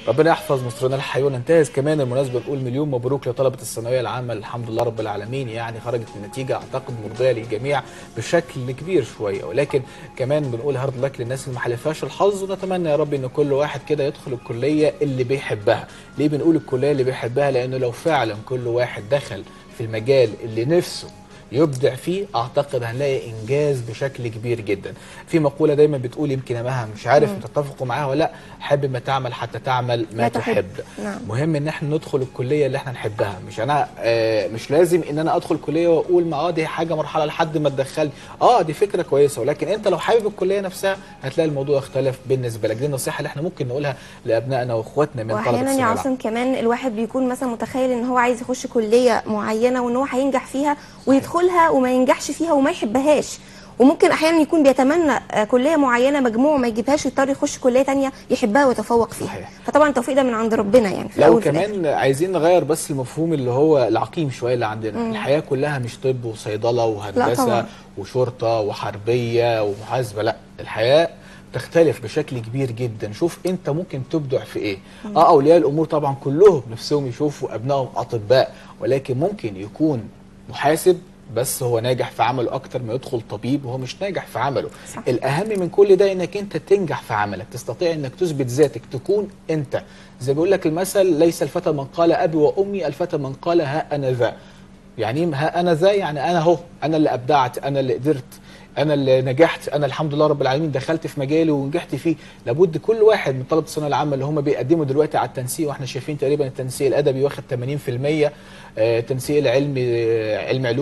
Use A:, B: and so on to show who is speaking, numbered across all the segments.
A: ربنا يحفظ مصرنا الحي وننتهز كمان المناسبه نقول مليون مبروك لطلبه الثانويه العامه الحمد لله رب العالمين يعني خرجت النتيجه اعتقد مرضيه للجميع بشكل كبير شويه ولكن كمان بنقول هارد لك للناس اللي ما حلفهاش الحظ ونتمنى يا رب ان كل واحد كده يدخل الكليه اللي بيحبها ليه بنقول الكليه اللي بيحبها لانه لو فعلا كل واحد دخل في المجال اللي نفسه يبدع فيه اعتقد هنلاقي انجاز بشكل كبير جدا في مقوله دايما بتقول يمكن يا مها مش عارف تتفقوا معاها ولا لا حب ما تعمل حتى تعمل ما,
B: ما
A: تحب,
B: تحب. نعم.
A: مهم ان احنا ندخل الكليه اللي احنا نحبها مش انا آه مش لازم ان انا ادخل كليه واقول ما اه دي حاجه مرحله لحد ما تدخلني اه دي فكره كويسه ولكن انت لو حابب الكليه نفسها هتلاقي الموضوع اختلف بالنسبه لك دي النصيحه اللي احنا ممكن نقولها لابنائنا واخواتنا من طلبه
B: واحيانا يا
A: الثانويه العامة.
B: عاصم كمان الواحد بيكون مثلا متخيل ان هو عايز يخش كليه معينه وان هو هينجح فيها ويدخلها وما ينجحش فيها وما يحبهاش وممكن احيانا يكون بيتمنى آه، كليه معينه مجموعه ما يجيبهاش ويضطر يخش كليه تانية يحبها ويتفوق فيها
A: صحيح.
B: فطبعا التوفيق ده من عند ربنا يعني في
A: لا
B: الأول وفي الآخر.
A: وكمان عايزين نغير بس المفهوم اللي هو العقيم شويه اللي عندنا الحياه كلها مش طب وصيدله
B: لا
A: وهندسه
B: طبعا.
A: وشرطه وحربيه ومحاسبه لا الحياه تختلف بشكل كبير جدا شوف انت ممكن تبدع في ايه اه اولياء الامور طبعا كلهم نفسهم يشوفوا ابنائهم اطباء ولكن ممكن يكون محاسب بس هو ناجح في عمله اكتر ما يدخل طبيب وهو مش ناجح في عمله
B: صح.
A: الاهم من كل ده انك انت تنجح في عملك تستطيع انك تثبت ذاتك تكون انت زي بيقول لك المثل ليس الفتى من قال ابي وامي الفتى من قال ها انا ذا يعني إيه ها انا ذا يعني انا اهو انا اللي ابدعت انا اللي قدرت انا اللي نجحت انا الحمد لله رب العالمين دخلت في مجالي ونجحت فيه لابد كل واحد من طلبه الثانويه العامه اللي هم بيقدموا دلوقتي على التنسيق واحنا شايفين تقريبا التنسيق الادبي واخد 80% آه، التنسيق العلمي آه، علم علوم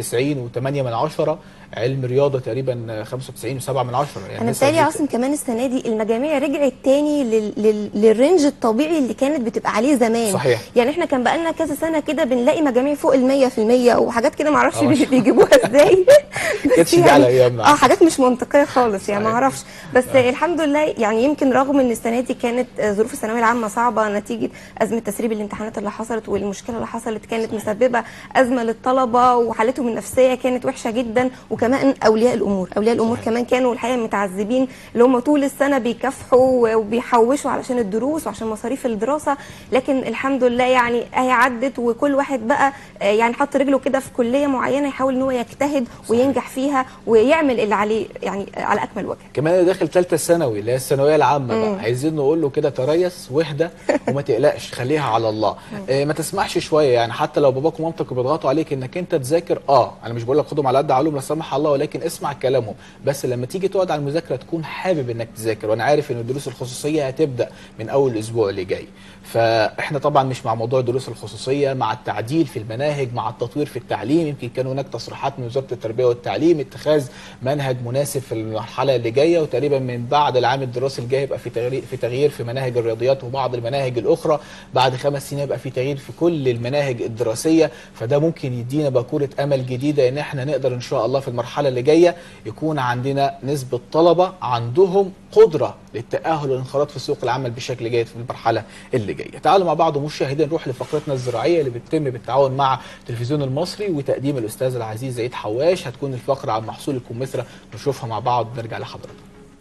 A: 96 و8 من عشرة علم رياضه تقريبا آه، 95 و7 من عشرة يعني
B: انا
A: نسب
B: بتهيألي عاصم كمان السنه دي المجاميع رجعت تاني لل... لل... للرينج الطبيعي اللي كانت بتبقى عليه زمان
A: صحيح.
B: يعني احنا كان بقالنا كذا سنه كده بنلاقي مجاميع فوق ال 100% وحاجات كده معرفش
A: آه، ما
B: بي-
A: شاء الله.
B: بيجيبوها ازاي بس
A: كانتش دي على أيامنا.
B: اه حاجات مش منطقيه خالص يعني
A: صحيح.
B: معرفش بس الحمد لله يعني يمكن رغم ان السنه دي كانت آه، ظروف الثانويه العامه صعبه نتيجه ازمه تسريب الامتحانات اللي حصلت والمشكله اللي حصلت كانت مسببه ازمه للطلبه وحالتهم النفسيه كانت وحشه جدا وكمان اولياء الامور اولياء الامور
A: صحيح.
B: كمان كانوا الحقيقه متعذبين اللي هم طول السنه بيكافحوا وبيحوشوا علشان الدروس وعشان مصاريف الدراسه لكن الحمد لله يعني هي عدت وكل واحد بقى آه، يعني حط رجله كده في كليه معينه يحاول ان هو يجتهد وينجح فيها ويعمل اللي عليه يعني على اكمل وجه
A: كمان اللي داخل ثالثه ثانوي اللي هي الثانويه العامه بقى عايزين نقول له كده تريث واهدى وما تقلقش خليها على الله آه ما تسمحش شويه يعني حتى لو باباك ومامتك بيضغطوا عليك انك انت تذاكر اه انا مش بقول لك خدهم على قد عقلهم لا سمح الله ولكن اسمع كلامهم بس لما تيجي تقعد على المذاكره تكون حابب انك تذاكر وانا عارف ان الدروس الخصوصيه هتبدا من اول الاسبوع اللي جاي فاحنا طبعا مش مع موضوع الدروس الخصوصيه مع التعديل في المناهج مع التطوير في التعليم يمكن كان هناك تصريحات من وزاره التربيه والتعليم اتخاذ منهج مناسب في المرحله اللي جايه وتقريبا من بعد العام الدراسي الجاي يبقى في تغيير في تغيير في مناهج الرياضيات وبعض المناهج الاخرى بعد خمس سنين يبقى في تغيير في كل المناهج الدراسيه فده ممكن يدينا باكوره امل جديده ان احنا نقدر ان شاء الله في المرحله اللي جايه يكون عندنا نسبه طلبه عندهم قدره للتاهل والانخراط في سوق العمل بشكل جيد في المرحله اللي جايه تعالوا مع بعض مشاهدين نروح لفقرتنا الزراعيه اللي بتتم بالتعاون مع التلفزيون المصري وتقديم الاستاذ العزيز زيد حواش هتكون الفقره عن محصول الكمثرى نشوفها مع بعض نرجع لحضرتك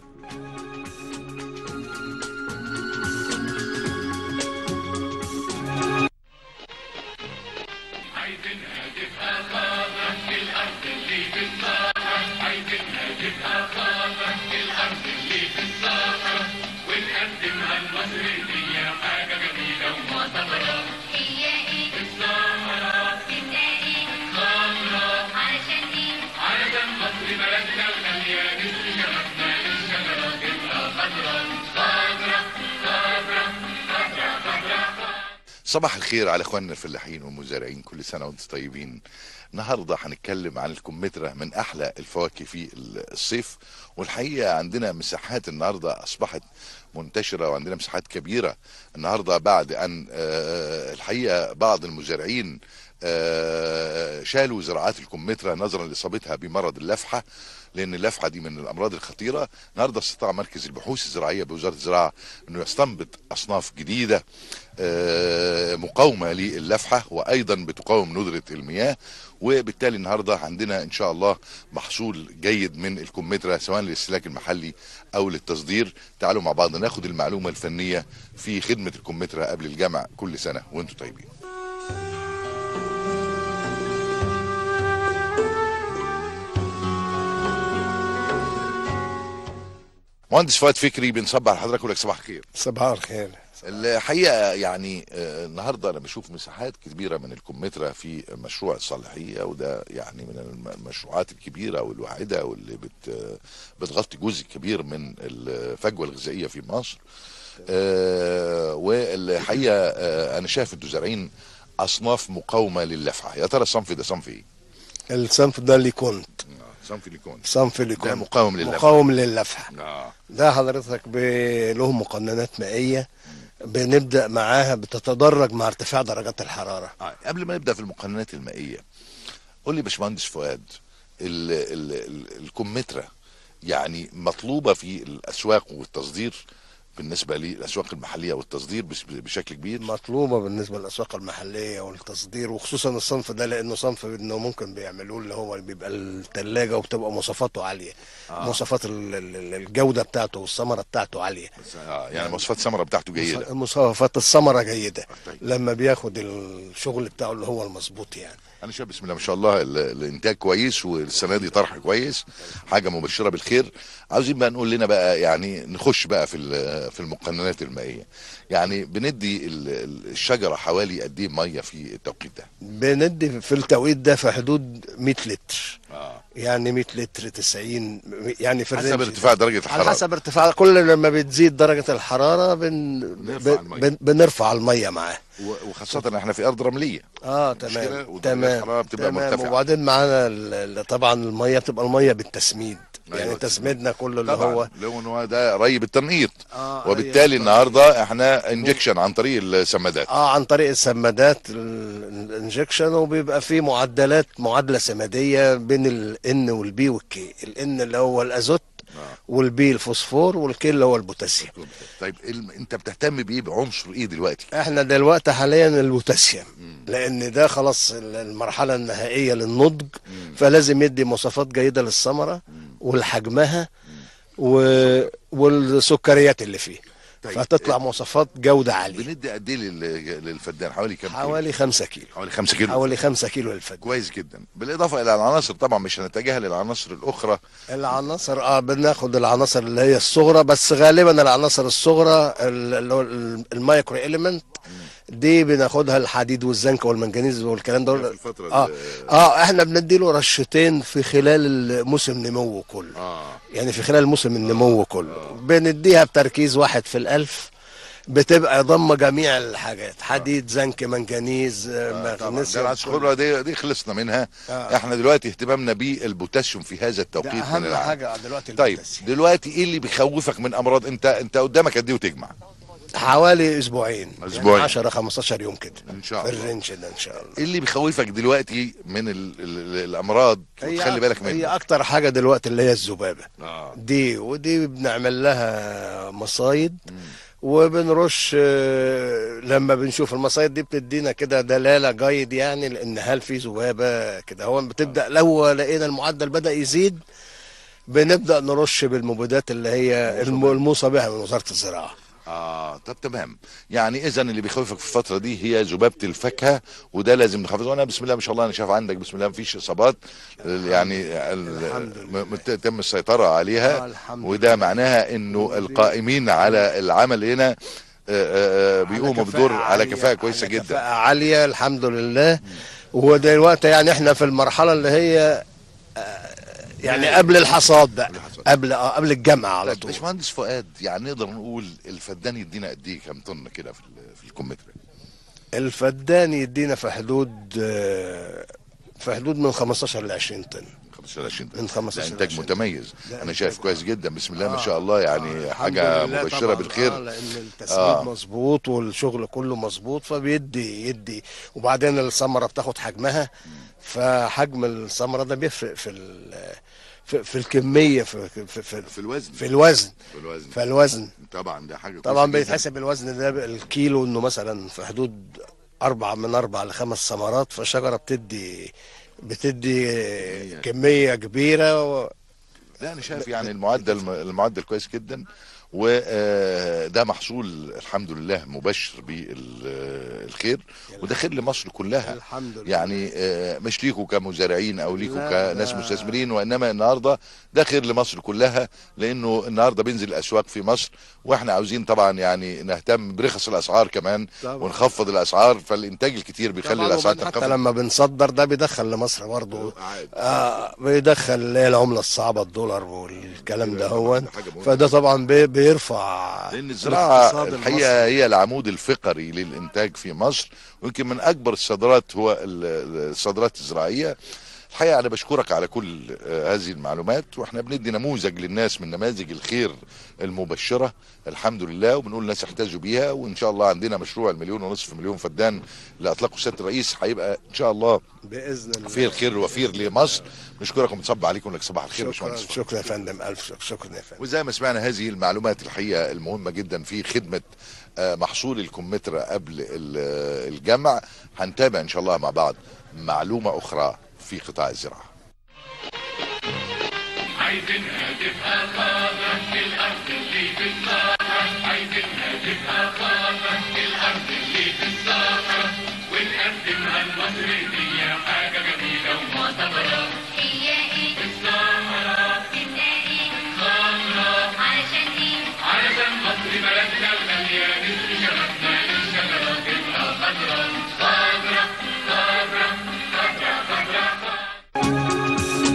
C: عايزينها تبقى خضرا الارض اللي في الصحراء عايزينها تبقى خضرا الارض اللي في الصحراء ونقدمها لمصر هي حاجه جميله ومعتبره
D: هي ايه
C: الصحراء
D: تبقى ايه
C: خضرا
D: علشان ايه
C: علشان مصر بلدنا الغاليه نسقي شرفنا للشجره تبقى خضرا خضرا خضرا خضرا خضرا
E: صباح الخير على اخواننا الفلاحين والمزارعين كل سنه وانتم طيبين النهارده هنتكلم عن الكمثرى من احلى الفواكه في الصيف والحقيقه عندنا مساحات النهارده اصبحت منتشره وعندنا مساحات كبيره النهارده بعد ان آه، الحقيقه بعض المزارعين آه، شالوا زراعات الكمثرى نظرا لاصابتها بمرض اللفحه لان اللفحه دي من الامراض الخطيره النهارده استطاع مركز البحوث الزراعيه بوزاره الزراعه انه يستنبط اصناف جديده آه، مقاومه للفحه وايضا بتقاوم ندره المياه وبالتالي النهارده عندنا ان شاء الله محصول جيد من الكمثرى سواء للاستهلاك المحلي او للتصدير تعالوا مع بعض ناخد المعلومه الفنيه في خدمه الكمثرى قبل الجمع كل سنه وانتم طيبين مهندس فؤاد فكري بنصبح على حضرتك ولك صباح الخير
F: صباح الخير
E: الحقيقه يعني آه، النهارده انا بشوف مساحات كبيره من الكمثرى في مشروع الصالحيه وده يعني من الم- المشروعات الكبيره والواعده واللي بت آه، بتغطي جزء كبير من الفجوه الغذائيه في مصر آه، والحقيقه آه، انا شايف انتوا زارعين اصناف مقاومه للفحه يا ترى الصنف ده صنف ايه؟
F: الصنف ده اللي كنت
E: صنف ليكون
F: صنف اللي
E: ده
F: كنت
E: مقاوم للفحه
F: مقاوم للفحه
E: آه.
F: ده حضرتك ب- له مقننات مائيه بنبدا معاها بتتدرج مع ارتفاع درجات الحراره
E: آه، قبل ما نبدا في المقننات المائيه قول لي يا باشمهندس فؤاد ال ال ال الكمثرى يعني مطلوبه في الاسواق والتصدير بالنسبه للاسواق المحليه والتصدير بش- بشكل كبير
F: مطلوبه بالنسبه للاسواق المحليه والتصدير وخصوصا الصنف ده لانه صنف انه ممكن بيعملوه اللي هو بيبقى الثلاجه وبتبقى مواصفاته عاليه آه. مواصفات ال- ال- الجوده بتاعته والثمره بتاعته عاليه
E: آه يعني مواصفات الثمره بتاعته جيده
F: مواصفات الثمره جيده
E: طيب.
F: لما بياخد الشغل بتاعه اللي هو المظبوط يعني
E: انا شايف بسم الله ما شاء الله ال- الانتاج كويس والسنه دي طرح كويس حاجه مبشره بالخير عاوزين بقى نقول لنا بقى يعني نخش بقى في ال- في المقننات المائيه يعني بندي ال- ال- الشجره حوالي قد ايه ميه في التوقيت ده
F: بندي في التوقيت ده في حدود 100 لتر
E: آه.
F: يعني 100 لتر 90 يعني في
E: حسب
F: الرينج
E: ارتفاع درجه
F: على
E: الحراره
F: حسب ارتفاع كل لما بتزيد درجة الحرارة بن
E: بنرفع
F: بن
E: المية.
F: بن بنرفع المية معاه
E: و- وخاصه احنا في ارض رمليه
F: اه
E: مشكلة
F: تمام
E: ودرجة الحرارة
F: تمام
E: بتبقى
F: تمام
E: مرتفعة.
F: وبعدين معانا ال- ال- طبعا المية بتبقى المية بالتسميد
E: أيوة،
F: يعني تسميدنا كله اللي
E: طبعا
F: هو
E: لو إن هو ده ري بالتنقيط
F: آه،
E: وبالتالي
F: ري
E: النهارده احنا انجكشن عن طريق السمادات
F: اه عن طريق السمادات ال- الانجكشن وبيبقى في معدلات معادله سماديه بين الان والبي والكي الان اللي هو الازوت والبي الفوسفور والكي اللي هو البوتاسيوم
E: طيب ال- انت بتهتم بايه بعنصر ايه دلوقتي
F: احنا دلوقتي حاليا البوتاسيوم لان ده خلاص ال- المرحله النهائيه للنضج فلازم يدي مواصفات جيده للثمره ولحجمها و... والسكريات اللي فيه
E: طيب.
F: فتطلع مواصفات جوده عاليه
E: بندي قد ايه لل- للفدان حوالي كام كيلو؟
F: حوالي 5 كيلو
E: حوالي 5 كيلو
F: حوالي 5 كيلو للفدان
E: كويس جدا بالاضافه الى العناصر طبعا مش هنتجاهل العناصر الاخرى
F: العناصر اه بناخد العناصر اللي هي الصغرى بس غالبا العناصر الصغرى ال- اللي هو ال- المايكرو اليمنت دي بناخدها الحديد والزنك والمنجنيز والكلام
E: في
F: ده
E: الفترة
F: اه
E: ال-
F: اه احنا بنديله رشتين في خلال موسم نموه كله
E: اه
F: يعني في خلال موسم النمو كله بنديها بتركيز واحد في الألف بتبقى ضم جميع الحاجات حديد زنك منجنيز آه
E: طبعا
F: مغنيسيوم
E: ده الخضره دي دي خلصنا منها
F: آه.
E: احنا دلوقتي اهتمامنا بالبوتاسيوم في هذا
F: ده
E: التوقيت من
F: اهم
E: العام
F: حاجه دلوقتي
E: طيب
F: البوتاسيوم.
E: دلوقتي ايه اللي بيخوفك من امراض انت انت قدامك قد ايه وتجمع
F: حوالي اسبوعين
E: أسبوعين.
F: يعني 10 15 يوم كده
E: إن شاء
F: في
E: الله.
F: الرينج ده ان شاء الله
E: ايه اللي بيخوفك دلوقتي من ال ال الامراض خلي بالك
F: هي
E: منها
F: اكتر حاجه دلوقتي اللي هي الذبابه
E: آه.
F: دي ودي بنعمل لها مصايد وبنرش آه، لما بنشوف المصايد دي بتدينا كده دلاله جيد يعني لان هل في ذبابه كده هو بتبدا لو لقينا المعدل بدا يزيد بنبدا نرش بالمبيدات اللي هي الم- الموصى بها من وزاره الزراعه
E: اه طب تمام يعني اذا اللي بيخوفك في الفتره دي هي ذبابه الفاكهه وده لازم نحافظ وانا بسم الله ما شاء الله انا شايف عندك بسم الله مفيش اصابات يعني ال-
F: الحمد لله.
E: م- مت- تم السيطره عليها
F: آه، الحمد
E: وده معناها انه القائمين على العمل هنا آه، آه، آه، بيقوموا
F: كفاءة
E: بدور على
F: عالية-
E: كفاءه كويسه
F: على
E: جدا
F: كفاءة عالية الحمد لله ودلوقتي يعني احنا في المرحلة اللي هي آه، يعني قبل الحصاد بقى
E: الحصاد.
F: قبل آه، قبل الجمع على
E: طيب
F: طول
E: باشمهندس فؤاد يعني نقدر نقول الفدان يدينا قد ايه كام طن كده في ال- في الكمثرى
F: الفدان يدينا في حدود آه، في حدود من 15 ل 20 طن
E: 15 20
F: من 15
E: ده انتاج
F: 20.
E: متميز
F: ده
E: انا شايف
F: إنتاج-
E: كويس جدا بسم الله ما
F: آه.
E: شاء الله يعني
F: آه، الحمد
E: حاجه
F: لله
E: مبشره
F: طبعاً.
E: بالخير
F: آه لان التسويق
E: آه.
F: آه. مظبوط والشغل كله مظبوط فبيدي يدي وبعدين الثمره بتاخد حجمها فحجم الثمره ده بيفرق في ال في, في الكميه في في في,
E: في الوزن
F: في الوزن
E: في الوزن
F: فالوزن
E: طبعا ده حاجه
F: طبعا
E: كويسة جداً.
F: بيتحسب الوزن ده الكيلو انه مثلا في حدود أربعة من أربع لخمس ثمرات فالشجرة بتدي بتدي كمية كبيرة و...
E: لا انا شايف يعني المعدل المعدل كويس جدا وده محصول الحمد لله مبشر بالخير وده خير لمصر كلها
F: الحمد لله.
E: يعني آه، مش ليكوا كمزارعين او ليكوا
F: لا،
E: كناس
F: ده-
E: مستثمرين وانما النهارده ده خير لمصر كلها لانه النهارده بينزل الاسواق في مصر واحنا عاوزين طبعا يعني نهتم برخص الاسعار كمان
F: طبعا.
E: ونخفض الاسعار فالانتاج الكتير بيخلي
F: طبعاً
E: الاسعار
F: وبعدين حتى
E: تنخفض
F: لما بنصدر ده بيدخل لمصر برضه
E: عادي.
F: آه بيدخل اللي هي العملة الصعبة الدولار والكلام ده هو
E: حاجة مهمة.
F: فده طبعا بي بيرفع
E: لان الزراعه
F: الاقتصاد
E: الحقيقه هي العمود الفقري للانتاج في مصر ويمكن من اكبر الصادرات هو ال- الصادرات الزراعيه الحقيقه انا بشكرك على كل آه، هذه المعلومات واحنا بندي نموذج للناس من نماذج الخير المبشره الحمد لله وبنقول الناس احتاجوا بيها وان شاء الله عندنا مشروع المليون ونصف مليون فدان اللي اطلقه سياده الرئيس هيبقى ان شاء الله
F: باذن الله
E: فيه الخير وفير لمصر نشكرك ونصب عليكم لك صباح الخير يا
F: شكرا
E: باشمهندس
F: شكرا يا فندم الف شكر شكرا يا فندم
E: وزي ما سمعنا هذه المعلومات الحقيقه المهمه جدا في خدمه آه، محصول الكمثرى قبل ال- الجمع هنتابع ان شاء الله مع بعض معلومه اخرى في قطاع الزراعه
C: عايزينها تبقى خضرا الارض اللي في الصحراء عايزينها تبقى خضرا الارض اللي في الصحراء ونقدمها لمصر هي حاجه جميله ومعتبره
D: هي ايه
C: الصحراء
D: تبقى ايه
C: خضرا
D: علشان ايه
C: علشان مصر بلدنا الغاليه نسر شبابنا الشجره تبقى خضرا خضرا خضرا خضرا خضرا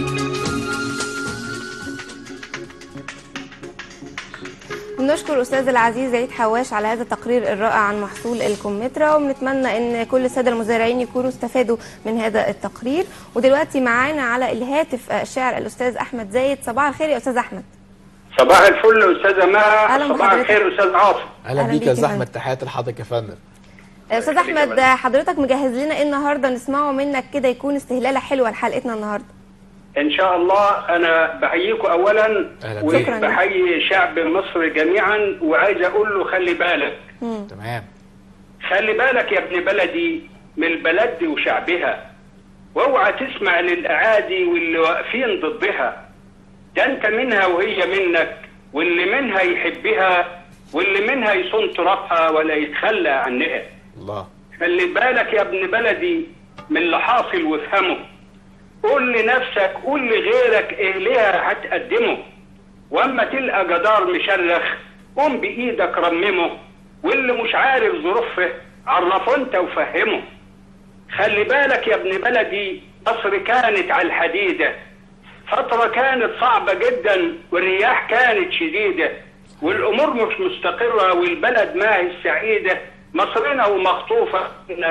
B: بنشكر الاستاذ العزيز عيد حواش على هذا التقرير الرائع عن محصول الكمثرى وبنتمنى ان كل الساده المزارعين يكونوا استفادوا من هذا التقرير ودلوقتي معانا على الهاتف الشاعر الاستاذ احمد زايد صباح الخير يا استاذ احمد
G: صباح الفل استاذه مها
B: أهلا
G: صباح
B: بحضرتك.
G: الخير استاذ عاصم
A: اهلا
B: أهلا
A: بيك
B: بيك
A: يا
B: يا
A: زحمه
B: فندم.
A: تحياتي لحضرتك يا فندم
B: استاذ
G: يخليك يا
B: احمد
G: فندم.
B: حضرتك مجهز لنا ايه النهارده نسمعه منك كده يكون استهلاله حلوه لحلقتنا النهارده
G: ان شاء الله انا بحييكم اولا
A: أهلا بيك.
B: شكراً.
G: وبحيي شعب مصر جميعا وعايز اقول له خلي بالك
A: تمام
G: خلي بالك يا ابن بلدي من البلد وشعبها واوعى تسمع للاعادي واللي واقفين ضدها ده انت منها وهي منك واللي منها يحبها واللي منها يصون ترابها ولا يتخلى عنها
A: الله
G: خلي بالك يا ابن بلدي من اللي حاصل وافهمه قول لنفسك قول لغيرك ايه ليها هتقدمه واما تلقى جدار مشرخ قوم بايدك رممه واللي مش عارف ظروفه عرفه انت وفهمه خلي بالك يا ابن بلدي مصر كانت على الحديدة فترة كانت صعبة جدا والرياح كانت شديدة والأمور مش مستقرة والبلد ما هي سعيدة مصرنا ومخطوفة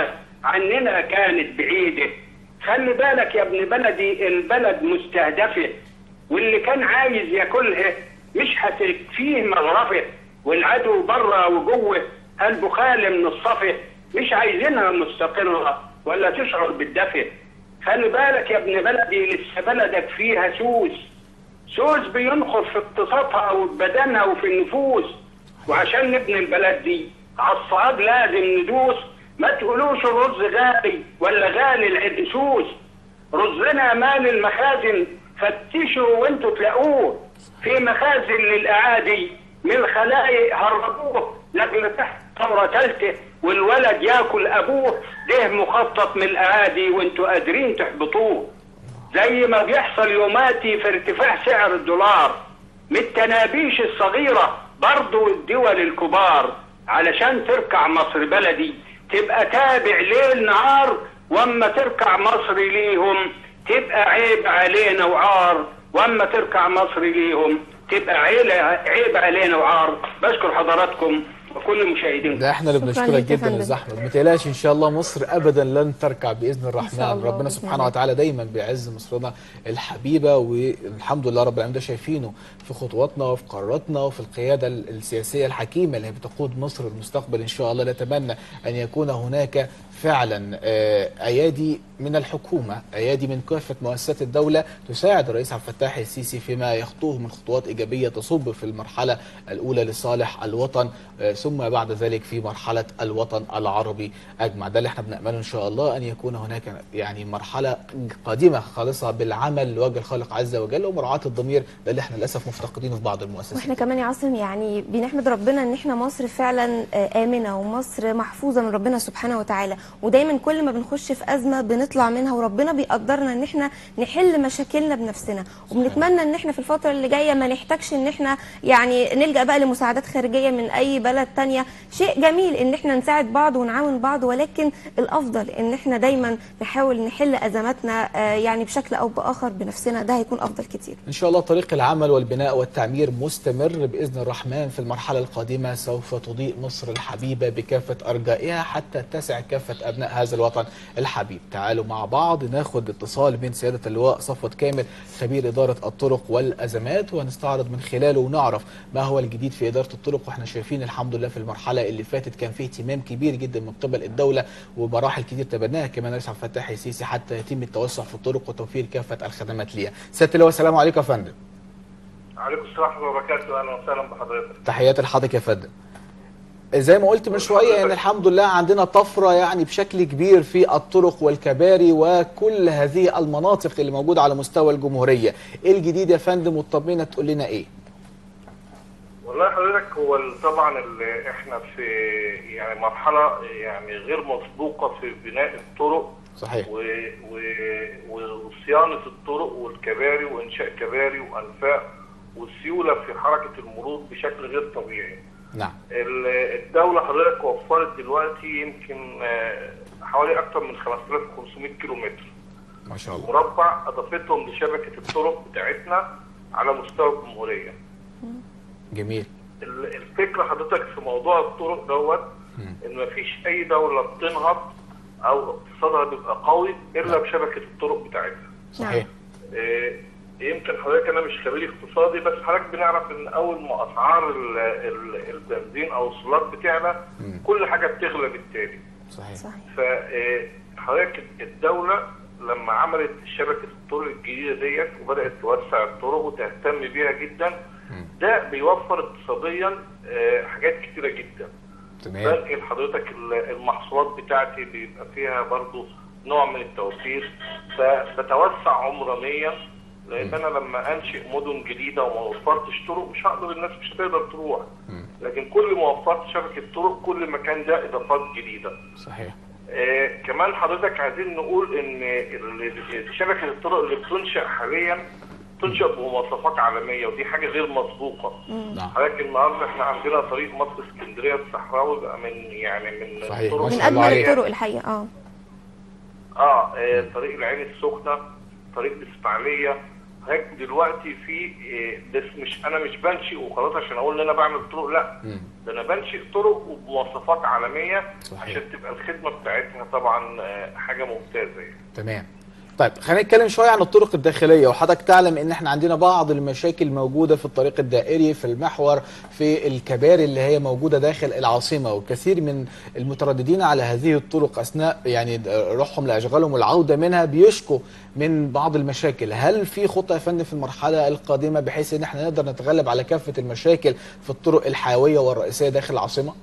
G: عننا كانت بعيدة خلي بالك يا ابن بلدي البلد مستهدفة واللي كان عايز ياكلها مش هتكفيه مغرفه والعدو بره وجوه قلبه خالي من الصفه مش عايزينها مستقرة ولا تشعر بالدفء خلي بالك يا ابن بلدي لسه بلدك فيها سوس سوس بينخر في اقتصادها وبدنها وفي النفوس وعشان نبني البلد دي على الصعاد لازم ندوس ما تقولوش الرز غالي ولا غالي العدسوس رزنا مال المخازن فتشوا وانتوا تلاقوه في مخازن للاعادي من الخلايق هربوه لاجل تحت ثوره ثالثه والولد ياكل ابوه ده مخطط من الاعادي وانتوا قادرين تحبطوه زي ما بيحصل يوماتي في ارتفاع سعر الدولار من التنابيش الصغيرة برضو الدول الكبار علشان تركع مصر بلدي تبقى تابع ليل نهار واما تركع مصر ليهم تبقى عيب علينا وعار واما تركع مصر ليهم تبقى عيلة عيب علينا وعار بشكر حضراتكم وكل مشاهدينكم
A: ده احنا اللي
B: شكراً
A: بنشكرك
B: ليك يا
A: جدا يا
B: فندم.
A: زحمه ما تقلقش ان شاء الله مصر ابدا لن تركع باذن الرحمن
B: شاء الله،
A: ربنا
B: بإذن
A: سبحانه
B: الله.
A: وتعالى دايما بيعز مصرنا الحبيبه والحمد لله رب العالمين ده شايفينه في خطواتنا وفي قراراتنا وفي القياده ال- السياسيه الحكيمه اللي بتقود مصر المستقبل ان شاء الله نتمنى ان يكون هناك فعلا آه، ايادي من الحكومه ايادي من كافه مؤسسات الدوله تساعد الرئيس عبد الفتاح السيسي فيما يخطوه من خطوات ايجابيه تصب في المرحله الاولى لصالح الوطن آه، ثم بعد ذلك في مرحله الوطن العربي اجمع ده اللي احنا بنامله ان شاء الله ان يكون هناك يعني مرحله قادمه خالصه بالعمل لوجه الخالق عز وجل ومراعاه الضمير ده اللي احنا للاسف مفتقدينه في بعض المؤسسات
B: واحنا كمان يا عاصم يعني بنحمد ربنا ان احنا مصر فعلا آه، امنه ومصر محفوظه من ربنا سبحانه وتعالى ودايما كل ما بنخش في ازمه بنطلع منها وربنا بيقدرنا ان احنا نحل مشاكلنا بنفسنا وبنتمنى ان احنا في الفتره اللي جايه ما نحتاجش ان احنا يعني نلجا بقى لمساعدات خارجيه من اي بلد تانية شيء جميل ان احنا نساعد بعض ونعاون بعض ولكن الافضل ان احنا دايما نحاول نحل ازماتنا آه، يعني بشكل او باخر بنفسنا ده هيكون افضل كتير
A: إن شاء الله طريق العمل والبناء والتعمير مستمر بإذن الرحمن في المرحلة القادمة سوف تضيء مصر الحبيبة بكافة أرجائها حتى تسع كافة أبناء هذا الوطن الحبيب تعالوا مع بعض ناخد اتصال بين سيادة اللواء صفوت كامل خبير إدارة الطرق والأزمات وهنستعرض من خلاله ونعرف ما هو الجديد في إدارة الطرق واحنا شايفين الحمد لله في المرحلة اللي فاتت كان فيه اهتمام كبير جدا من قبل الدولة ومراحل كتير تبناها كمان الرئيس عبد الفتاح السيسي حتى يتم التوسع في الطرق وتوفير كافة الخدمات ليها سيادة اللواء السلام عليكم يا فندم
H: عليكم السلام ورحمه الله وبركاته اهلا وسهلا بحضرتك
A: تحياتي لحضرتك يا فندم زي ما قلت من شويه ان الحمد لله عندنا طفره يعني بشكل كبير في الطرق والكباري وكل هذه المناطق اللي موجوده على مستوى الجمهوريه ايه الجديد يا فندم وطمنا تقول لنا ايه
H: والله حضرتك هو ال- طبعا ال- احنا في يعني مرحله يعني غير مسبوقه في بناء الطرق
A: صحيح
H: و... و... وصيانه الطرق والكباري وانشاء كباري وانفاق والسيوله في حركه المرور بشكل غير طبيعي.
A: نعم
H: ال- الدوله حضرتك وفرت دلوقتي يمكن آه، حوالي اكثر من 5500 كيلو متر.
A: ما شاء الله
H: مربع اضافتهم لشبكه الطرق بتاعتنا على مستوى الجمهوريه.
A: جميل
H: ال- الفكره حضرتك في موضوع الطرق دوت ان مفيش اي دوله بتنهض او اقتصادها بيبقى قوي الا بشبكه الطرق بتاعتها.
A: صحيح
H: إيه، يمكن حضرتك انا مش خبير اقتصادي بس حضرتك بنعرف ان اول ما اسعار ال- ال- البنزين او السولار بتعلى كل حاجه بتغلى بالتالي.
A: صحيح
B: صحيح
H: فحضرتك الدولة لما عملت شبكة الطرق الجديدة ديت وبدأت توسع الطرق وتهتم بيها جدا ده بيوفر اقتصاديا آه، حاجات كتيرة جدا
A: تمام
H: بنقل حضرتك ال- المحصولات بتاعتي بيبقى فيها برضو نوع من التوفير فتوسع عمرانيا لان انا لما انشئ مدن جديده وما وفرتش طرق مش هقدر الناس مش هتقدر تروح لكن كل ما وفرت شبكه طرق كل ما كان ده اضافات جديده
A: صحيح
H: آه كمان حضرتك عايزين نقول ان ال- شبكه الطرق اللي بتنشا حاليا تنشا بمواصفات عالميه ودي حاجه غير مسبوقه
A: نعم
H: حضرتك النهارده احنا عندنا طريق مصر اسكندريه الصحراوي بقى من يعني من
A: صحيح،
H: الطرق
A: ما
B: من
A: شاء الله
B: اجمل
A: عليك.
B: الطرق الحقيقه اه
H: اه آه، طريق العين السخنه طريق الاسماعيليه هيك دلوقتي في آه، بس مش انا مش بنشئ وخلاص عشان اقول ان انا بعمل طرق لا ده انا بنشئ طرق وبمواصفات عالميه
A: صحيح.
H: عشان تبقى الخدمه بتاعتها طبعا آه، حاجه ممتازه يعني.
A: تمام طيب خلينا نتكلم شويه عن الطرق الداخليه وحضرتك تعلم ان احنا عندنا بعض المشاكل موجوده في الطريق الدائري في المحور في الكباري اللي هي موجوده داخل العاصمه وكثير من المترددين على هذه الطرق اثناء يعني روحهم لاشغالهم والعوده منها بيشكوا من بعض المشاكل هل في خطه يا فندم في المرحله القادمه بحيث ان احنا نقدر نتغلب على كافه المشاكل في الطرق الحيويه والرئيسيه داخل العاصمه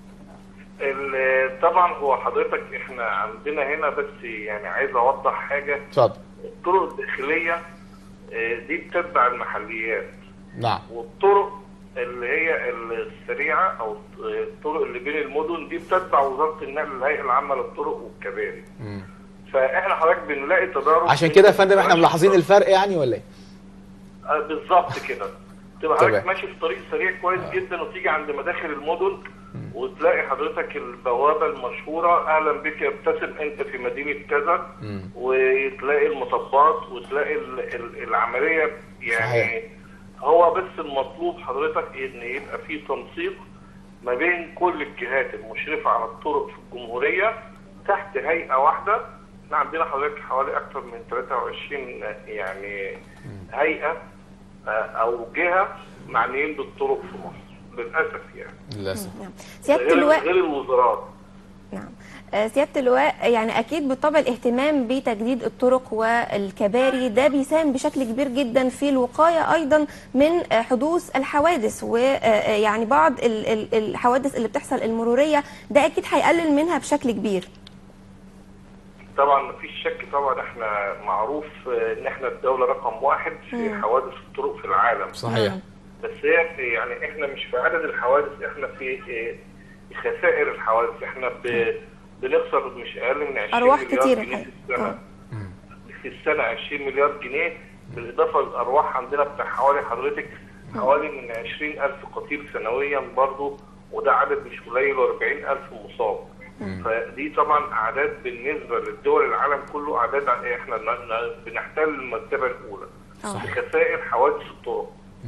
H: ال- طبعا هو حضرتك احنا عندنا هنا بس يعني عايز اوضح حاجه
A: اتفضل
H: الطرق الداخليه آه، دي بتتبع المحليات
A: نعم
H: والطرق اللي هي السريعه او الطرق اللي بين المدن دي بتتبع وزاره النقل الهيئه العامه للطرق والكباري. فاحنا حضرتك بنلاقي تضارب
A: عشان كده يا فندم احنا ملاحظين الفرق يعني ولا ايه
H: آه، بالظبط كده تبقى
A: تمام.
H: حضرتك ماشي في طريق سريع كويس جدا وتيجي عند مداخل المدن وتلاقي حضرتك البوابه المشهوره اهلا بك يبتسم انت في مدينه كذا وتلاقي المطبات وتلاقي ال- ال- العمليه يعني
A: صحيح.
H: هو بس المطلوب حضرتك ان يبقى في تنسيق ما بين كل الجهات المشرفه على الطرق في الجمهوريه تحت هيئه واحده احنا عندنا حضرتك حوالي اكثر من 23 يعني هيئه آه، او جهه معنيين بالطرق في مصر للاسف يعني
A: للاسف
B: نعم سياده
H: غير
B: اللواء
H: غير الوزارات
B: نعم آه، سيادة اللواء يعني أكيد بالطبع الاهتمام بتجديد الطرق والكباري ده بيساهم بشكل كبير جدا في الوقاية أيضا من آه، حدوث الحوادث ويعني بعض ال- ال- الحوادث اللي بتحصل المرورية ده أكيد هيقلل منها بشكل كبير
H: طبعا مفيش شك طبعا احنا معروف آه، ان احنا الدوله رقم واحد في حوادث الطرق في العالم
A: صحيح
H: بس هي في يعني احنا مش في عدد الحوادث احنا في آه، خسائر الحوادث احنا ب- بنخسر مش اقل من 20
B: أرواح
H: مليار
B: كتير
H: جنيه في
B: الحقيقة.
H: السنه في السنه 20 مليار جنيه بالاضافه للارواح عندنا بتاع حوالي حضرتك حوالي من 20000 قتيل سنويا برضو وده عدد مش قليل و40000 مصاب فدي طبعا اعداد بالنسبه للدول العالم كله اعداد احنا ن- ن- بنحتل المرتبه الاولى في خسائر حوادث الطرق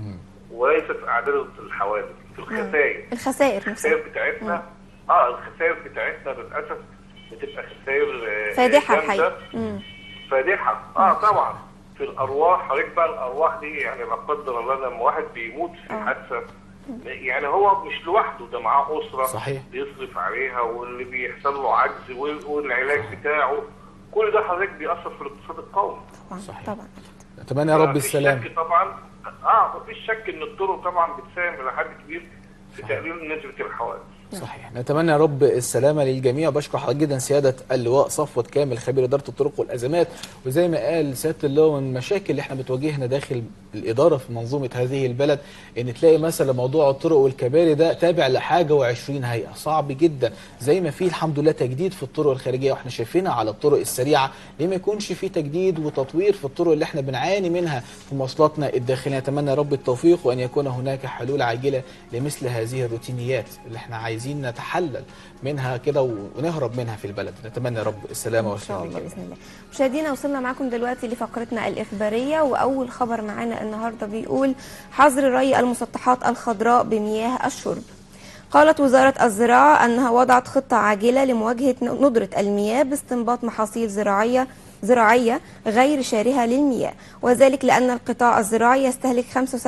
H: وليست اعداد الحوادث في الخسائر
B: الخسائر نفسها
H: الخسائر بتاعتنا اه الخسائر بتاعتنا للاسف بتبقى خسائر آه،
B: فادحة
H: جامدة.
B: الحقيقة مم.
H: فادحه اه طبعا في الارواح حضرتك بقى الارواح دي يعني لا قدر الله لما واحد بيموت في
B: آه.
H: حادثه يعني هو مش لوحده ده معاه اسره
A: صحيح.
H: بيصرف عليها واللي بيحصل له عجز وال- والعلاج بتاعه كل ده حضرتك بيأثر في الاقتصاد القومي
B: طبعا
A: صحيح.
B: طبعا
A: اتمنى يا رب
H: مفيش
A: السلام
H: شك طبعا اه مفيش شك ان الطرق طبعا بتساهم الى حد كبير في تقليل نسبه الحوادث
A: صحيح نتمنى يا رب السلامه للجميع بشكر حضرتك جدا سياده اللواء صفوت كامل خبير اداره الطرق والازمات وزي ما قال سياده اللواء من المشاكل اللي احنا بتواجهنا داخل الاداره في منظومه هذه البلد ان تلاقي مثلا موضوع الطرق والكباري ده تابع لحاجه و20 هيئه صعب جدا زي ما في الحمد لله تجديد في الطرق الخارجيه واحنا شايفينها على الطرق السريعه ليه ما يكونش في تجديد وتطوير في الطرق اللي احنا بنعاني منها في مواصلاتنا الداخليه نتمنى يا رب التوفيق وان يكون هناك حلول عاجله لمثل هذه الروتينيات اللي احنا عايزين نتحلل منها كده ونهرب منها في البلد نتمنى يا رب السلامه
B: ان شاء
A: والخير
B: الله
A: للجميع.
B: باذن الله مشاهدينا وصلنا معاكم دلوقتي لفقرتنا الاخباريه واول خبر معانا النهارده بيقول حظر ري المسطحات الخضراء بمياه الشرب قالت وزارة الزراعة أنها وضعت خطة عاجلة لمواجهة ندرة المياه باستنباط محاصيل زراعية زراعية غير شارهة للمياه وذلك لأن القطاع الزراعي يستهلك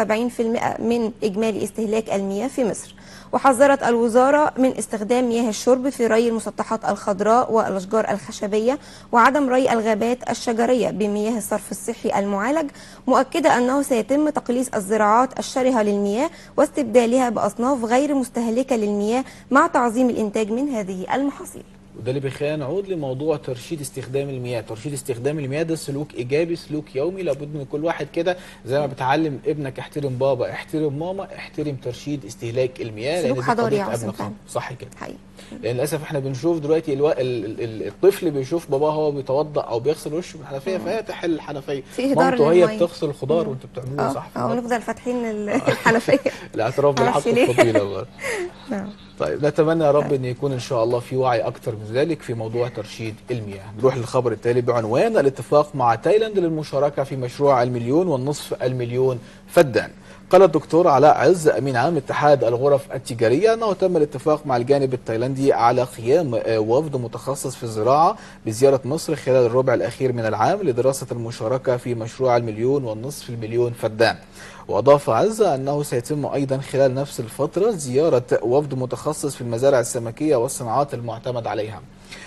B: 75% من إجمالي استهلاك المياه في مصر وحذرت الوزارة من استخدام مياه الشرب في ري المسطحات الخضراء والأشجار الخشبية وعدم ري الغابات الشجرية بمياه الصرف الصحي المعالج مؤكدة أنه سيتم تقليص الزراعات الشرهة للمياه واستبدالها بأصناف غير مستهلكة للمياه مع تعظيم الإنتاج من هذه المحاصيل
A: وده اللي بيخلينا نعود لموضوع ترشيد استخدام المياه ترشيد استخدام المياه ده سلوك ايجابي سلوك يومي لابد من كل واحد كده زي ما بتعلم ابنك احترم بابا احترم ماما احترم ترشيد استهلاك المياه
B: سلوك
A: دي
B: حضاري
A: قضية
B: يا
A: أمن
B: عاصم
A: قومي.
B: فعلا.
A: صح كده
B: حقيقي
A: لان للاسف احنا بنشوف دلوقتي الو... ال... ال... ال- الطفل بيشوف باباه هو بيتوضا او بيغسل وشه من الحنفيه فيفتح الحنفيه
B: في إهدار
A: مامته هي
B: للمية.
A: بتغسل الخضار وانتوا بتعملوه
B: اه
A: صح في
B: اه
A: المطبخ.
B: ونفضل فاتحين ال- الحنفية
A: الاعتراف بالحق
B: معرفش ليه.
A: الفضيله والله.
B: نعم
A: طيب نتمنى يا رب ان يكون ان شاء الله في وعي اكتر من ذلك في موضوع ترشيد المياه نروح للخبر التالي بعنوان الاتفاق مع تايلاند للمشاركه في مشروع المليون والنصف المليون فدان قال الدكتور علاء عز امين عام اتحاد الغرف التجاريه انه تم الاتفاق مع الجانب التايلندي على قيام آه، وفد متخصص في الزراعه بزياره مصر خلال الربع الاخير من العام لدراسه المشاركه في مشروع المليون والنصف المليون فدان وأضاف عزة أنه سيتم أيضا خلال نفس الفترة زيارة وفد متخصص في المزارع السمكية والصناعات المعتمد عليها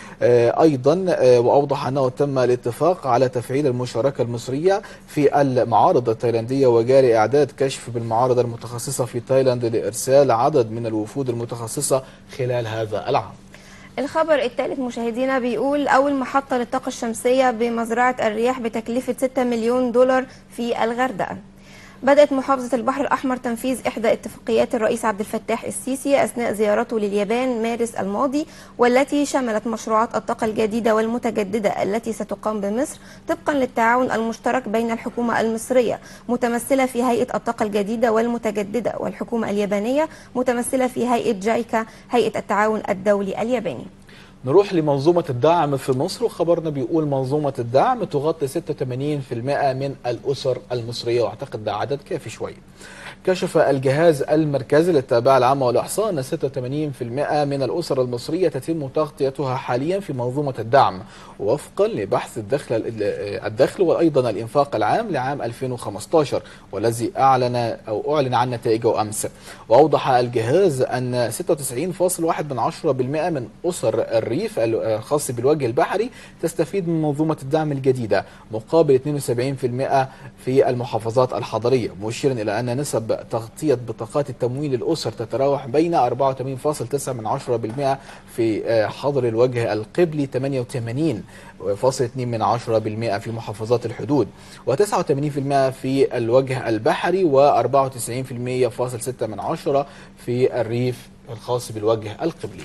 A: آه، أيضا آه، وأوضح أنه تم الاتفاق على تفعيل المشاركة المصرية في المعارض التايلاندية وجاري إعداد كشف بالمعارض المتخصصة في تايلاند لإرسال عدد من الوفود المتخصصة خلال هذا العام
B: الخبر الثالث مشاهدينا بيقول أول محطة للطاقة الشمسية بمزرعة الرياح بتكلفة 6 مليون دولار في الغردقة بدأت محافظة البحر الأحمر تنفيذ إحدى اتفاقيات الرئيس عبد الفتاح السيسي أثناء زيارته لليابان مارس الماضي والتي شملت مشروعات الطاقة الجديدة والمتجددة التي ستقام بمصر طبقا للتعاون المشترك بين الحكومة المصرية متمثلة في هيئة الطاقة الجديدة والمتجددة والحكومة اليابانية متمثلة في هيئة جايكا هيئة التعاون الدولي الياباني
A: نروح لمنظومة الدعم في مصر وخبرنا بيقول منظومة الدعم تغطي 86% من الأسر المصرية واعتقد ده عدد كافي شوية كشف الجهاز المركزي للتابعة العامة والإحصاء أن 86% من الأسر المصرية تتم تغطيتها حاليا في منظومة الدعم وفقا لبحث الدخل الدخل وأيضا الإنفاق العام لعام 2015 والذي أعلن أو أعلن عن نتائجه أمس وأوضح الجهاز أن 96.1% من أسر الريف الخاص بالوجه البحري تستفيد من منظومة الدعم الجديدة مقابل 72% في المحافظات الحضرية مشيرا إلى أن نسب تغطية بطاقات التمويل للأسر تتراوح بين 84.9% في حظر الوجه القبلي 88.2% في محافظات الحدود و89% في الوجه البحري و94.6% في الريف الخاص بالوجه القبلي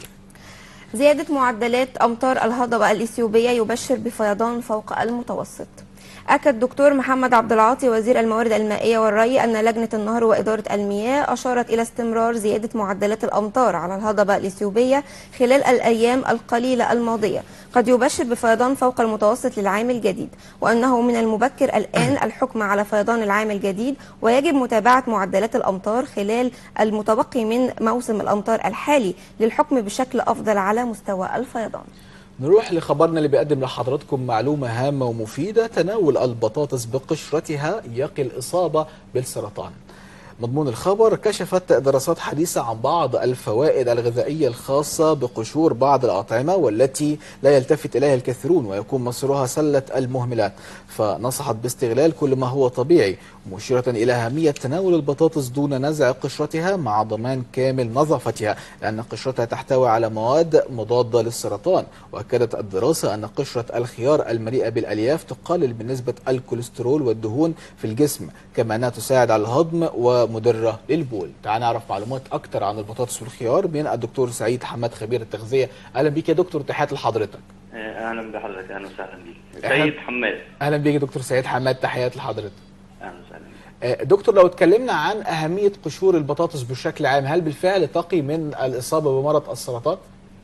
B: زيادة معدلات أمطار الهضبة الإثيوبية يبشر بفيضان فوق المتوسط أكد دكتور محمد عبد العاطي وزير الموارد المائية والري أن لجنة النهر وإدارة المياه أشارت إلى استمرار زيادة معدلات الأمطار على الهضبة الإثيوبية خلال الأيام القليلة الماضية قد يبشر بفيضان فوق المتوسط للعام الجديد وأنه من المبكر الآن الحكم على فيضان العام الجديد ويجب متابعة معدلات الأمطار خلال المتبقي من موسم الأمطار الحالي للحكم بشكل أفضل على مستوى الفيضان
A: نروح لخبرنا اللي بيقدم لحضراتكم معلومة هامة ومفيدة تناول البطاطس بقشرتها يقي الإصابة بالسرطان مضمون الخبر كشفت دراسات حديثة عن بعض الفوائد الغذائية الخاصة بقشور بعض الأطعمة والتي لا يلتفت إليها الكثيرون ويكون مصيرها سلة المهملات فنصحت باستغلال كل ما هو طبيعي مشيرة إلى أهمية تناول البطاطس دون نزع قشرتها مع ضمان كامل نظافتها لأن قشرتها تحتوي على مواد مضادة للسرطان وأكدت الدراسة أن قشرة الخيار المليئة بالألياف تقلل من نسبة الكوليسترول والدهون في الجسم كما أنها تساعد على الهضم ومدرة للبول تعال نعرف معلومات أكتر عن البطاطس والخيار من الدكتور سعيد حماد خبير التغذية أهلا بيك يا دكتور تحياتي لحضرتك
I: اهلا بحضرتك اهلا وسهلا بيك
A: إحنا-
I: سيد حماد
A: أهلا بيك يا دكتور سعيد حماد تحياتي لحضرتك
I: اهلا وسهلا بيك
A: آه، دكتور لو اتكلمنا عن أهمية قشور البطاطس بشكل عام هل بالفعل تقي من الإصابة بمرض السرطان؟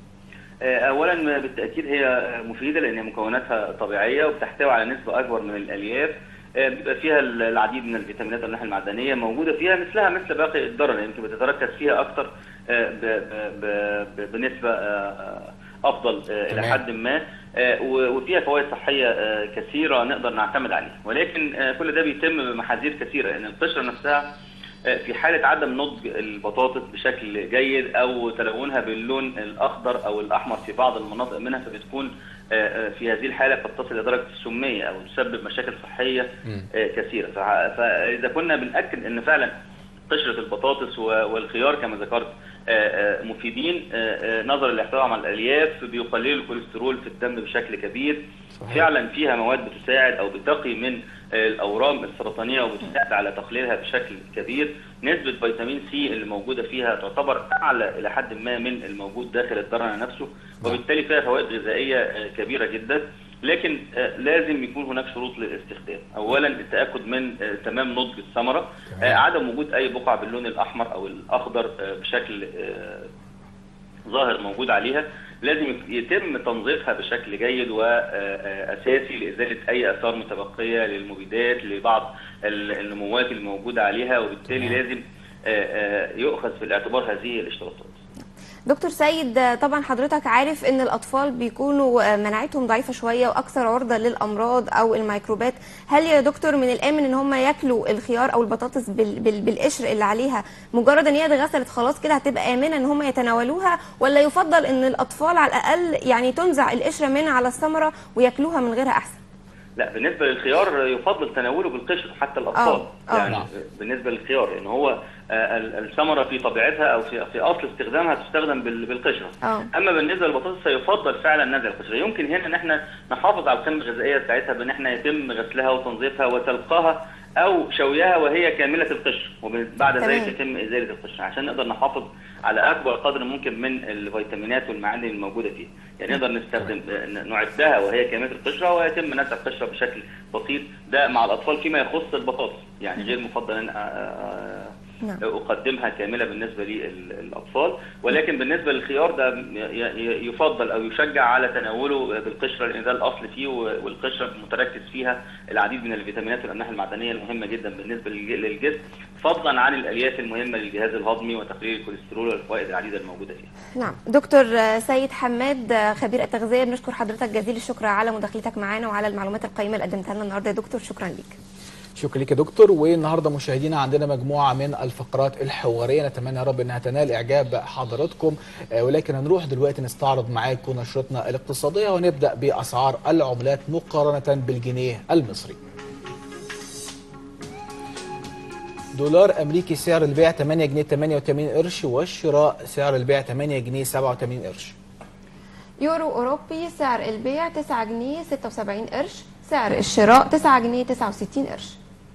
I: آه، اولا بالتاكيد هي مفيده لان مكوناتها طبيعيه وبتحتوي على نسبه اكبر من الالياف آه، بيبقى فيها العديد من الفيتامينات والناحيه المعدنيه موجوده فيها مثلها مثل باقي الدرن يمكن بتتركز فيها اكثر آه، ب- ب- ب- ب- بنسبه آه، افضل آه، الى
A: تمام.
I: حد ما آه، و- وفيها فوائد صحيه آه، كثيره نقدر نعتمد عليها ولكن آه، كل ده بيتم بمحاذير كثيره لان القشره نفسها في حالة عدم نضج البطاطس بشكل جيد أو تلونها باللون الأخضر أو الأحمر في بعض المناطق منها فبتكون آه، آه، في هذه الحالة قد تصل إلى درجة السمية أو تسبب مشاكل صحية آه، كثيرة فع- فإذا كنا بنأكد أن فعلا قشرة البطاطس و- والخيار كما ذكرت آه، آه، مفيدين آه، آه، نظرا لاحتوائهم على الألياف بيقللوا الكوليسترول في الدم بشكل كبير
A: صحيح.
I: فعلا فيها مواد بتساعد او بتقي من آه، الاورام السرطانيه وبتساعد على تقليلها بشكل كبير نسبه فيتامين سي اللي موجوده فيها تعتبر اعلى الى حد ما من الموجود داخل الدرن نفسه وبالتالي فيها فوائد غذائيه آه، كبيره جدا لكن آه، لازم يكون هناك شروط للاستخدام اولا التاكد من آه، تمام نضج الثمره آه، عدم وجود اي بقع باللون الاحمر او الاخضر آه، بشكل آه، ظاهر موجود عليها لازم يتم تنظيفها بشكل جيد واساسي لازاله اي اثار متبقيه للمبيدات لبعض ال- النموات الموجوده عليها وبالتالي
A: تمام.
I: لازم آه، آه، يؤخذ في الاعتبار هذه الاشتراطات.
B: دكتور سيد آه، طبعا حضرتك عارف ان الاطفال بيكونوا آه، مناعتهم ضعيفه شويه واكثر عرضه للامراض او الميكروبات هل يا دكتور من الامن ان هم ياكلوا الخيار او البطاطس بال بال بالقشر اللي عليها مجرد ان هي اتغسلت خلاص كده هتبقى امنه ان هم يتناولوها ولا يفضل ان الاطفال على الاقل يعني تنزع القشره من على الثمره وياكلوها من غيرها احسن
I: لا بالنسبه للخيار يفضل تناوله بالقشر حتى الاطفال
B: آه، آه.
I: يعني
A: نعم.
I: بالنسبه للخيار لان هو آه، ال- الثمره في طبيعتها او في في اصل استخدامها تستخدم بال- بالقشره
B: اه
I: اما بالنسبه للبطاطس فيفضل فعلا نزع القشره يمكن هنا ان احنا نحافظ على القيمه الغذائيه بتاعتها بان احنا يتم غسلها وتنظيفها وتلقاها او شويها وهي كامله القشر وبعد
B: تمام.
I: ذلك يتم ازاله القشر عشان نقدر نحافظ على اكبر قدر ممكن من الفيتامينات والمعادن الموجوده فيها يعني نقدر نستخدم نعدها وهي كامله القشره ويتم نزع القشره بشكل بسيط ده مع الاطفال فيما يخص البطاطس يعني غير مفضل ان آه،
B: نعم.
I: اقدمها كامله بالنسبه للاطفال ولكن بالنسبه للخيار ده ي- ي- يفضل او يشجع على تناوله بالقشره لان ده الاصل فيه والقشره متركز فيها العديد من الفيتامينات والاملاح المعدنيه المهمه جدا بالنسبه للج- للجسم فضلا عن الالياف المهمه للجهاز الهضمي وتقليل الكوليسترول والفوائد العديده الموجوده فيها
B: نعم دكتور آه، سيد حماد آه، خبير التغذيه بنشكر حضرتك جزيل الشكر على مداخلتك معانا وعلى المعلومات القيمه اللي قدمتها لنا النهارده يا دكتور شكرا ليك
A: شكرا لك يا دكتور والنهارده مشاهدينا عندنا مجموعه من الفقرات الحواريه نتمنى يا رب انها تنال اعجاب حضراتكم آه، ولكن هنروح دلوقتي نستعرض معاكم نشرتنا الاقتصاديه ونبدا باسعار العملات مقارنه بالجنيه المصري. دولار امريكي سعر البيع 8 جنيه 88 قرش والشراء سعر البيع 8 جنيه 87 قرش.
B: يورو أوروبي سعر البيع 9 جنيه 76 قرش سعر الشراء 9 جنيه 69 قرش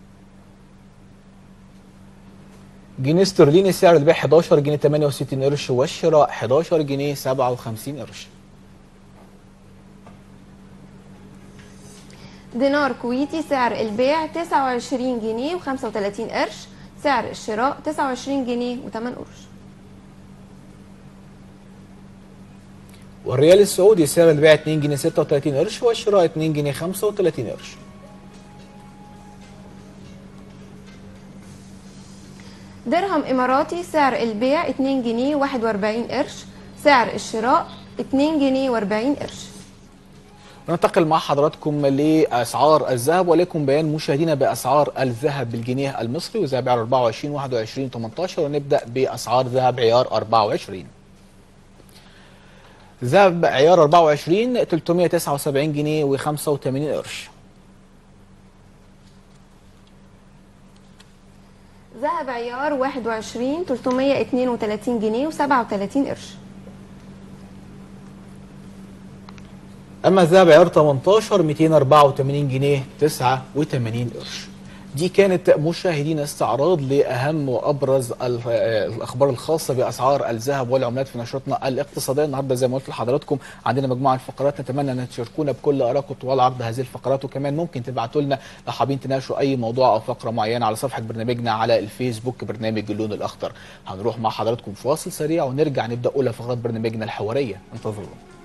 A: جنيه استرليني سعر البيع 11 جنيه 68 قرش والشراء 11 جنيه 57 قرش.
B: دينار كويتي سعر البيع 29 جنيه و35 قرش سعر الشراء 29 جنيه و8 قرش
A: والريال السعودي سعر البيع 2 جنيه 36 قرش والشراء 2 جنيه 35 قرش.
B: درهم إماراتي سعر البيع 2 جنيه 41 قرش سعر الشراء 2 جنيه و40 قرش
A: ننتقل مع حضراتكم لاسعار الذهب ولكم بيان مشاهدينا باسعار الذهب بالجنيه المصري وذهب عيار 24 21 18 ونبدا باسعار ذهب عيار 24 ذهب عيار 24 379 جنيه و85 قرش
B: ذهب عيار 21 332 جنيه و37 قرش
A: اما الذهب عيار 18 284 جنيه 89 قرش دي كانت مشاهدينا استعراض لاهم وابرز ال- آه، الاخبار الخاصه باسعار الذهب والعملات في نشرتنا الاقتصاديه النهارده زي ما قلت لحضراتكم عندنا مجموعه من الفقرات نتمنى ان تشاركونا بكل ارائكم طوال عرض هذه الفقرات وكمان ممكن تبعتوا لنا لو حابين تناقشوا اي موضوع او فقره معينه على صفحه برنامجنا على الفيسبوك برنامج اللون الاخضر هنروح مع حضراتكم فاصل سريع ونرجع نبدا اولى فقرات برنامجنا الحواريه انتظرونا